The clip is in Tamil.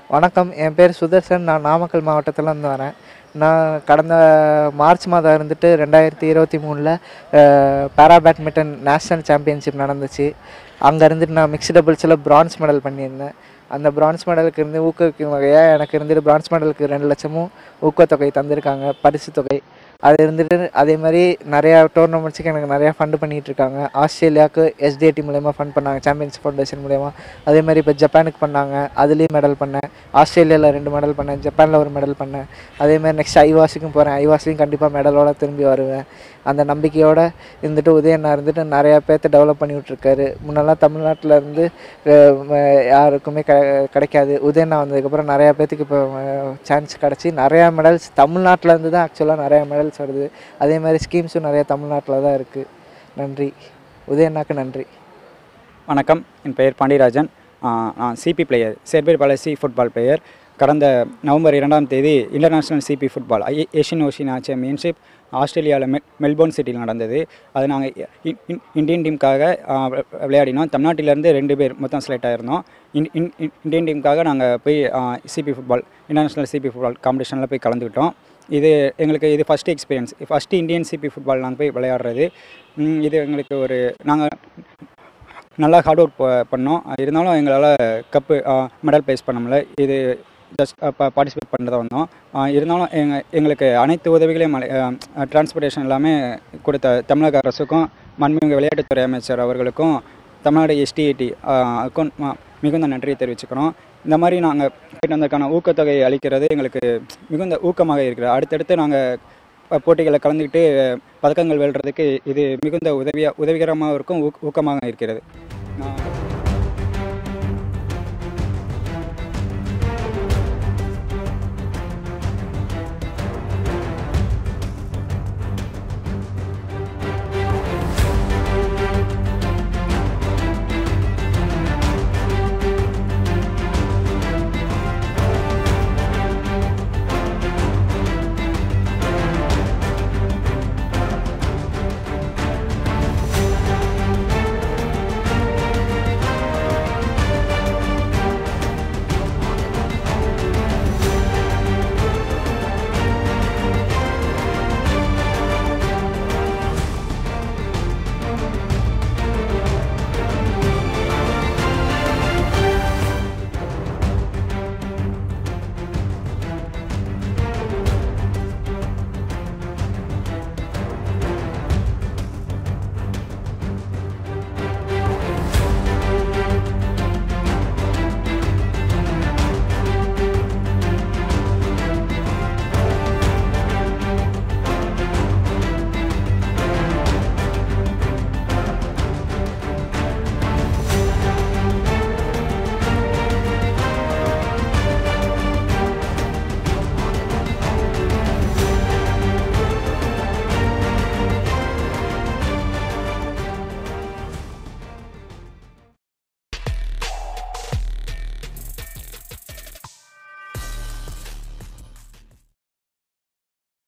வணக்கம் என் பேர் சுதர்சன் நான் நாமக்கல் மாவட்டத்துலேருந்து வரேன் நான் கடந்த மார்ச் மாதம் இருந்துட்டு ரெண்டாயிரத்தி இருபத்தி மூணில் பேரா பேட்மிண்டன் நேஷ்னல் சாம்பியன்ஷிப் நடந்துச்சு அங்கே இருந்துட்டு நான் மிக்ஸ்டு டபுள்ஸில் பிரான்ஸ் மெடல் பண்ணியிருந்தேன் அந்த பிரான்ஸ் மெடலுக்கு இருந்து ஊக்குவிக்கும் வகையாக எனக்கு இருந்துட்டு பிரான்ஸ் மெடலுக்கு ரெண்டு லட்சமும் ஊக்கத்தொகை தந்திருக்காங்க பரிசு தொகை அது இருந்துட்டு அதே மாதிரி நிறையா டோர்னமெண்ட்ஸுக்கு எனக்கு நிறையா ஃபண்டு பண்ணிகிட்டு இருக்காங்க ஆஸ்திரேலியாவுக்கு எஸ்டிஏடி மூலயமா ஃபண்ட் பண்ணாங்க சாம்பியன்ஸ் ஃபவுண்டேஷன் மூலயமா அதே மாதிரி இப்போ ஜப்பானுக்கு பண்ணாங்க அதுலேயும் மெடல் பண்ணேன் ஆஸ்திரேலியாவில் ரெண்டு மெடல் பண்ணேன் ஜப்பானில் ஒரு மெடல் பண்ணேன் அதே மாதிரி நெக்ஸ்ட் ஐவாஸுக்கும் போகிறேன் ஐவாஸ்லையும் கண்டிப்பாக மெடலோட திரும்பி வருவேன் அந்த நம்பிக்கையோட இருந்துட்டு உதயண்ணா இருந்துட்டு நிறையா பேர்த்த டெவலப் பண்ணி விட்ருக்காரு முன்னெல்லாம் தமிழ்நாட்டில் இருந்து அஹ், ம- யாருக்குமே க கிடைக்காது உதயண்ணா வந்ததுக்கப்புறம் நிறையா பேர்த்துக்கு இப்போ சான்ஸ் கிடச்சி நிறையா மெடல்ஸ் தமிழ்நாட்டில் இருந்து தான் ஆக்சுவலாக நிறையா மெடல்ஸ் வருது அதே மாதிரி ஸ்கீம்ஸும் நிறையா தமிழ்நாட்டில் தான் இருக்குது நன்றி உதயண்ணாக்கு நன்றி வணக்கம் என் பெயர் பாண்டியராஜன் ஆ, நான் CP player cerebral palsy football player கடந்த நவம்பர் இரண்டாம் தேதி இன்டர்நேஷ்னல் சிபி ஃபுட்பால் ஐ ஏஷியன் ஓஷியன் சாம்பியன்ஷிப் ஆஸ்திரேலியாவில் மெ மெல்போர்ன் சிட்டியில் நடந்தது அது நாங்கள் இந்தியன் டீமுக்காக ஆ, வி- விளையாடினோம் தமிழ்நாட்டிலேருந்து ரெண்டு பேர் மொத்தம் செலக்ட் ஆயிருந்தோம் இன் இன் இன்- இந்தியன் டீமுக்காக நாங்கள் போய் CP football international CP football காம்படிஷனில் போய் கலந்துக்கிட்டோம் இது எங்களுக்கு இது first experience first Indian CP football நாங்கள் போய் விளையாடுறது ம், இது எங்களுக்கு ஒரு நாங்கள் நல்லா ஹார்ட் ஒர்க் பண்ணோம் இருந்தாலும் எங்களால் கப்பு மெடல் ப்ரைஸ் பண்ண முடியல இது ஜஸ்ட் பார்ட்டிசிபேட் பண்ணுறதா வந்தோம் ஆ, இருந்தாலும் எங்க எங்களுக்கு அனைத்து உதவிகளையும் டிரான்ஸ்போர்ட்டேஷன் எல்லாமே கொடுத்த தமிழக அரசுக்கும் மண்மிகு விளையாட்டுத்துறை அமைச்சர் அவர்களுக்கும் தமிழ்நாடு எஸ்டிஐடி க்கும் ம- மிகுந்த நன்றியை தெரிவிச்சுக்கிறோம் இந்த மாதிரி நாங்கள் போயிட்டு வந்ததுக்கான ஊக்கத்தொகை அளிக்கிறது எங்களுக்கு மிகுந்த ஊக்கமாக இருக்கிறது அடுத்தடுத்து நாங்கள் போட்டிகளில் கலந்துக்கிட்டு பதக்கங்கள் வெல்றதுக்கு இது மிகுந்த உதவியாக உதவிகரமாக இருக்கும் ஊக் ஊக்கமாக இருக்கிறது நான்